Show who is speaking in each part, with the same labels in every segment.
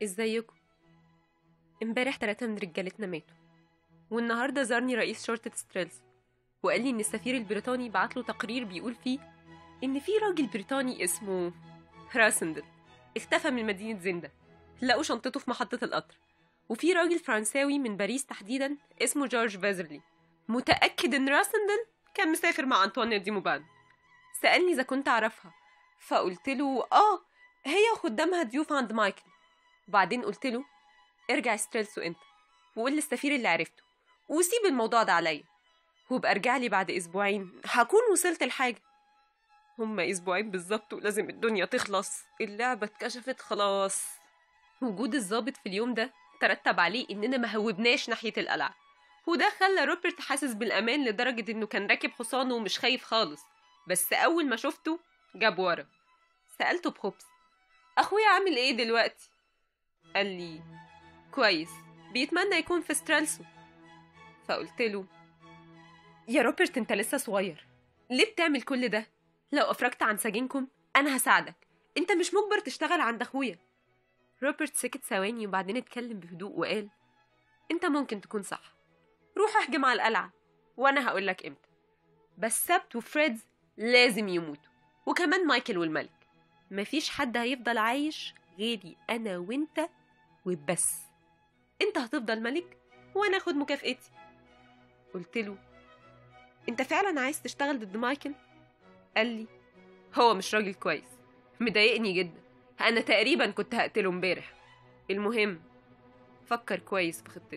Speaker 1: ازيكم امبارح تلاتة من رجالتنا ماتوا والنهارده زارني رئيس شرطة ستريلز وقال لي ان السفير البريطاني بعت له تقرير بيقول فيه ان في راجل بريطاني اسمه راسندل اختفى من مدينة زندا لقوا شنطته في محطة القطر وفي راجل فرنساوي من باريس تحديدا اسمه جورج فازرلي متأكد ان راسندل كان مسافر مع أنطوانيا دي موبان سألني إذا كنت أعرفها فقلت له آه هي وخدامها ضيوف عند مايكل وبعدين قلت له ارجع ستريلسو انت وقول للسفير اللي عرفته وسيب الموضوع ده عليا وابقى ارجع لي بعد اسبوعين هكون وصلت لحاجه هما اسبوعين بالظبط ولازم الدنيا تخلص اللعبه اتكشفت خلاص وجود الضابط في اليوم ده ترتب عليه اننا ما هوبناش ناحيه القلعه وده خلى روبرت حاسس بالامان لدرجه انه كان راكب حصانه ومش خايف خالص بس اول ما شفته جاب ورا سالته بخبز اخويا عامل ايه دلوقتي قال لي كويس بيتمنى يكون في سترالسو فقلت له يا روبرت انت لسه صغير ليه بتعمل كل ده لو افرجت عن سجينكم انا هساعدك انت مش مجبر تشتغل عند اخويا روبرت سكت ثواني وبعدين اتكلم بهدوء وقال انت ممكن تكون صح روح اهجم على القلعه وانا هقولك امتى بس سبت وفريدز لازم يموتوا وكمان مايكل والملك مفيش حد هيفضل عايش غيري انا وانت وبس انت هتفضل ملك وانا اخد مكافئتي قلت له انت فعلا عايز تشتغل ضد مايكل قال لي هو مش راجل كويس مضايقني جدا انا تقريبا كنت هقتله امبارح المهم فكر كويس في خطتي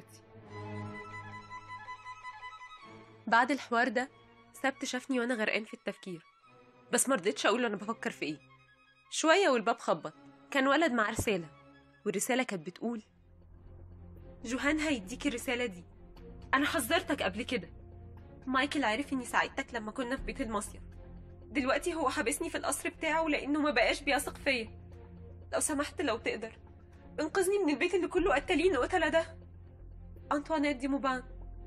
Speaker 1: بعد الحوار ده سبت شافني وانا غرقان في التفكير بس مرضتش اقول له انا بفكر في ايه شويه والباب خبط كان ولد معاه رساله والرساله كانت بتقول جوهان هيديك الرساله دي انا حذرتك قبل كده مايكل عرف اني ساعدتك لما كنا في بيت المصيف دلوقتي هو حابسني في القصر بتاعه لانه ما بقاش بيثق فيا لو سمحت لو تقدر انقذني من البيت اللي كله قتالين وقتلة ده انطوانيت دي موبان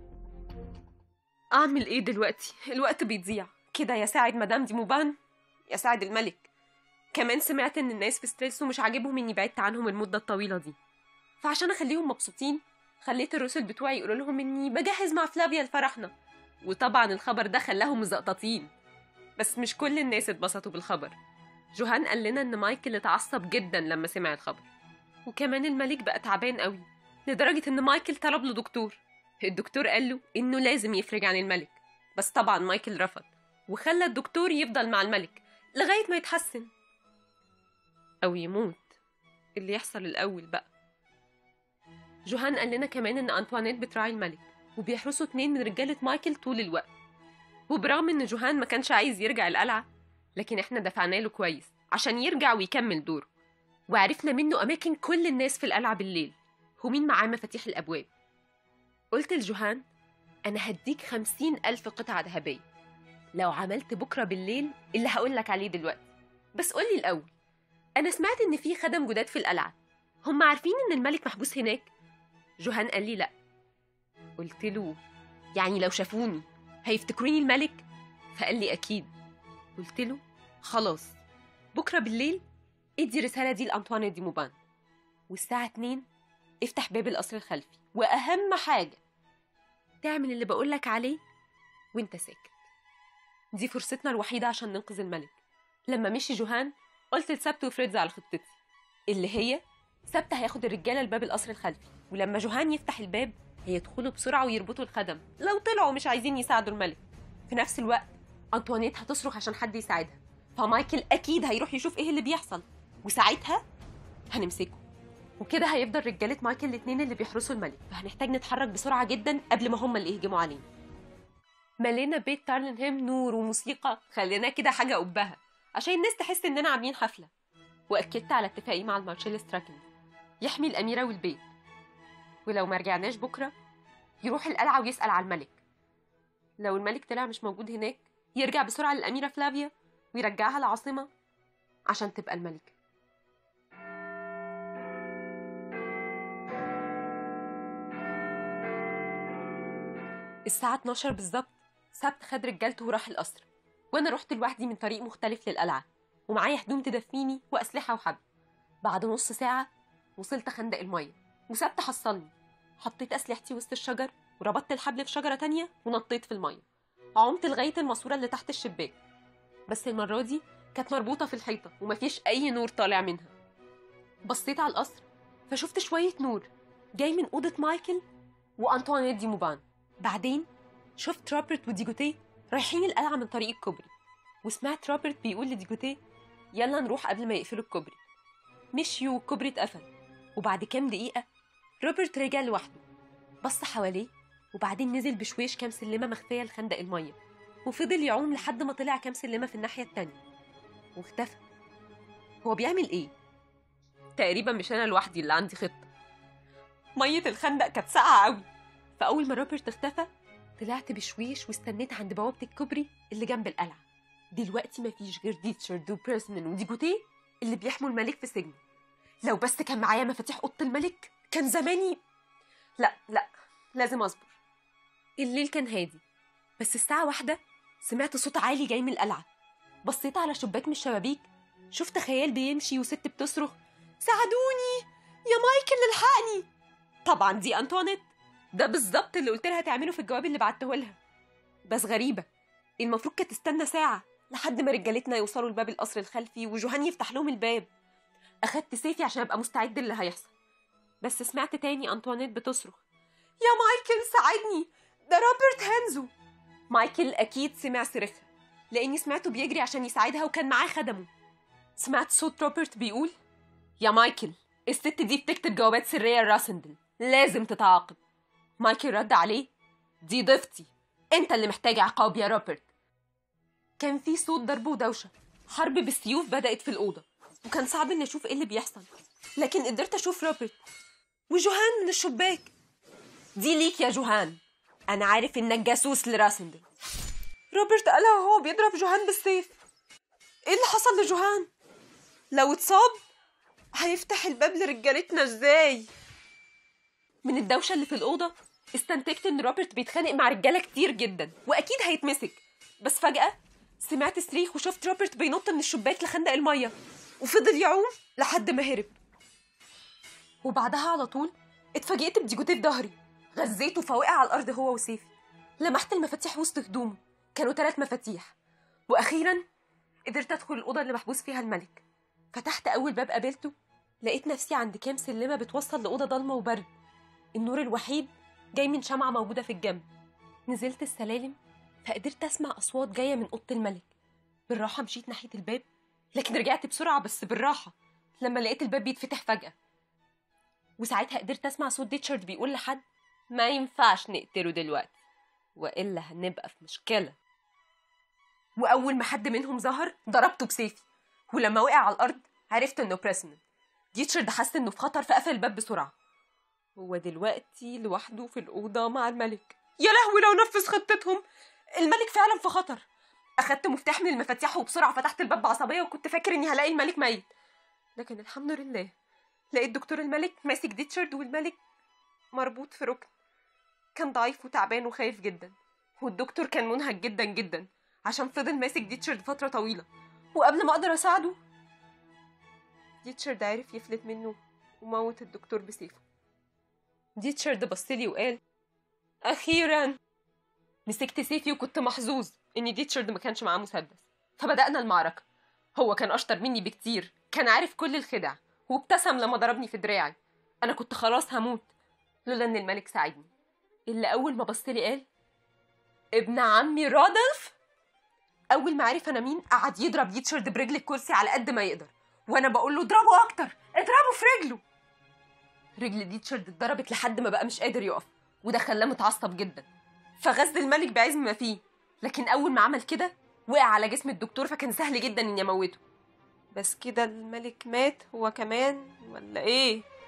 Speaker 1: اعمل ايه دلوقتي الوقت بيضيع كده يا ساعد مدام دي موبان يا ساعد الملك كمان سمعت ان الناس في ستريلسو مش عاجبهم اني بعدت عنهم المده الطويله دي فعشان اخليهم مبسوطين خليت الرسل بتوعي يقولوا لهم اني بجهز مع فلافيا لفرحنا وطبعا الخبر ده خلاهم مزقططين بس مش كل الناس اتبسطوا بالخبر جوهان قال لنا ان مايكل اتعصب جدا لما سمع الخبر وكمان الملك بقى تعبان قوي لدرجة ان مايكل طلب له دكتور الدكتور قال له انه لازم يفرج عن الملك بس طبعا مايكل رفض وخلى الدكتور يفضل مع الملك لغاية ما يتحسن أو يموت اللي يحصل الأول بقى جوهان قال لنا كمان إن أنطوانيت بتراعي الملك وبيحرسوا اتنين من رجالة مايكل طول الوقت وبرغم إن جوهان ما كانش عايز يرجع القلعة لكن إحنا دفعنا له كويس عشان يرجع ويكمل دوره وعرفنا منه أماكن كل الناس في القلعة بالليل ومين معاه مفاتيح الأبواب قلت لجوهان أنا هديك خمسين ألف قطعة ذهبية لو عملت بكرة بالليل اللي هقولك عليه دلوقتي بس قولي الأول أنا سمعت إن في خدم جداد في القلعة هم عارفين إن الملك محبوس هناك جوهان قال لي لأ قلت له يعني لو شافوني هيفتكروني الملك فقال لي أكيد قلت له خلاص بكرة بالليل ادي الرسالة دي لأنطوان دي موبان والساعة 2 افتح باب القصر الخلفي وأهم حاجة تعمل اللي بقولك عليه وانت ساكت دي فرصتنا الوحيدة عشان ننقذ الملك لما مشي جوهان قلت لسبت وفريدز على خطتي اللي هي سبت هياخد الرجالة لباب القصر الخلفي ولما جوهان يفتح الباب هيدخلوا بسرعة ويربطوا الخدم لو طلعوا مش عايزين يساعدوا الملك في نفس الوقت أنطوانيت هتصرخ عشان حد يساعدها فمايكل أكيد هيروح يشوف إيه اللي بيحصل وساعتها هنمسكه وكده هيفضل رجالة مايكل الاتنين اللي بيحرسوا الملك فهنحتاج نتحرك بسرعة جدا قبل ما هما اللي يهجموا علينا ملينا بيت تارلنهام نور وموسيقى خليناه كده حاجة قبها عشان الناس تحس إننا عاملين حفلة وأكدت على اتفاقي مع المارشال ستراكن يحمي الأميرة والبيت ولو ما رجعناش بكرة يروح القلعة ويسأل على الملك لو الملك طلع مش موجود هناك يرجع بسرعة للأميرة فلافيا ويرجعها العاصمة عشان تبقى الملكة الساعة 12 بالظبط سبت خد رجالته وراح القصر وأنا رحت لوحدي من طريق مختلف للقلعة ومعايا هدوم تدفيني وأسلحة وحبل بعد نص ساعة وصلت خندق المية وسبت حصلني حطيت أسلحتي وسط الشجر وربطت الحبل في شجرة تانية ونطيت في المية عمت لغاية الماسورة اللي تحت الشباك بس المرة دي كانت مربوطة في الحيطة ومفيش أي نور طالع منها بصيت على القصر فشفت شوية نور جاي من أوضة مايكل وأنطوانيت دي موبان بعدين شفت روبرت وديجوتيه رايحين القلعة من طريق الكوبري وسمعت روبرت بيقول لديجوتيه يلا نروح قبل ما يقفلوا الكوبري مشيوا والكوبري اتقفل وبعد كام دقيقة روبرت رجع لوحده بص حواليه وبعدين نزل بشويش كام سلمة مخفية لخندق المية وفضل يعوم لحد ما طلع كام سلمة في الناحية التانية واختفى هو بيعمل ايه؟ تقريبا مش انا لوحدي اللي عندي خطة مية الخندق كانت ساقعة قوي فأول ما روبرت اختفى طلعت بشويش واستنيت عند بوابة الكوبري اللي جنب القلعة دلوقتي مفيش غير ديتشارد وبيرسمان وديجوتيه اللي بيحموا الملك في سجن لو بس كان معايا مفاتيح اوضه الملك كان زماني لا لا لازم اصبر الليل كان هادي بس الساعة واحدة سمعت صوت عالي جاي من القلعة بصيت على شباك من الشبابيك شفت خيال بيمشي وست بتصرخ ساعدوني يا مايكل الحقني طبعا دي انطوانيت ده بالظبط اللي قلت لها تعمله في الجواب اللي بعته لها بس غريبة المفروض كانت تستنى ساعة لحد ما رجالتنا يوصلوا لباب القصر الخلفي وجوهان يفتح لهم الباب أخدت سيفي عشان أبقى مستعد للي هيحصل بس سمعت تاني أنطوانيت بتصرخ يا مايكل ساعدني ده روبرت هانزو مايكل أكيد سمع صريخها لأني سمعته بيجري عشان يساعدها وكان معاه خدمه سمعت صوت روبرت بيقول يا مايكل الست دي بتكتب جوابات سرية لراسندل لازم تتعاقب مايكل رد عليه دي ضيفتي انت اللي محتاج عقاب يا روبرت كان في صوت ضرب ودوشة حرب بالسيوف بدأت في الأوضة وكان صعب إني أشوف إيه اللي بيحصل لكن قدرت أشوف روبرت وجوهان من الشباك دي ليك يا جوهان أنا عارف إنك جاسوس لراسندل روبرت قالها وهو بيضرب جوهان بالسيف إيه اللي حصل لجوهان؟ لو اتصاب هيفتح الباب لرجالتنا إزاي؟ من الدوشة اللي في الأوضة استنتجت إن روبرت بيتخانق مع رجالة كتير جدا وأكيد هيتمسك بس فجأة سمعت صريخ وشفت روبرت بينط من الشباك لخندق المية وفضل يعوم لحد ما هرب وبعدها على طول اتفاجئت بديجوتيه في ظهري غزيته فوقع على الأرض هو وسيفي لمحت المفاتيح وسط هدومه كانوا ثلاث مفاتيح وأخيرا قدرت أدخل الأوضة اللي محبوس فيها الملك فتحت أول باب قابلته لقيت نفسي عند كام سلمة بتوصل لأوضة ضلمة وبرد النور الوحيد جاي من شمعة موجودة في الجنب نزلت السلالم فقدرت أسمع أصوات جاية من أوضة الملك بالراحة مشيت ناحية الباب لكن رجعت بسرعة بس بالراحة لما لقيت الباب بيتفتح فجأة وساعتها قدرت أسمع صوت ديتشارد بيقول لحد ما ينفعش نقتله دلوقتي وإلا هنبقى في مشكلة وأول ما حد منهم ظهر ضربته بسيفي ولما وقع على الأرض عرفت إنه بريسمان ديتشارد حس إنه في خطر فقفل الباب بسرعة هو دلوقتي لوحده في الأوضة مع الملك يا لهوي لو نفذ خطتهم الملك فعلا في خطر أخدت مفتاح من المفاتيح وبسرعة فتحت الباب بعصبية وكنت فاكر إني هلاقي الملك ميت لكن الحمد لله لقيت دكتور الملك ماسك ديتشارد والملك مربوط في ركن كان ضعيف وتعبان وخايف جدا والدكتور كان منهك جدا جدا عشان فضل ماسك ديتشارد فترة طويلة وقبل ما أقدر أساعده ديتشارد عرف يفلت منه وموت الدكتور بسيفه ديتشارد بصلي وقال أخيرا مسكت سيفي وكنت محظوظ إن ديتشارد ما كانش معاه مسدس فبدأنا المعركة هو كان أشطر مني بكتير كان عارف كل الخدع وابتسم لما ضربني في دراعي أنا كنت خلاص هموت لولا إن الملك ساعدني اللي أول ما بصلي قال ابن عمي رادلف أول ما عرف أنا مين قعد يضرب ديتشارد برجل الكرسي على قد ما يقدر وأنا بقول له اضربه أكتر اضربه في رجله رجل ديتشارد اتضربت لحد ما بقى مش قادر يقف وده خلاه متعصب جدا فغز الملك بعزم ما فيه لكن اول ما عمل كده وقع على جسم الدكتور فكان سهل جدا اني اموته بس كده الملك مات هو كمان ولا ايه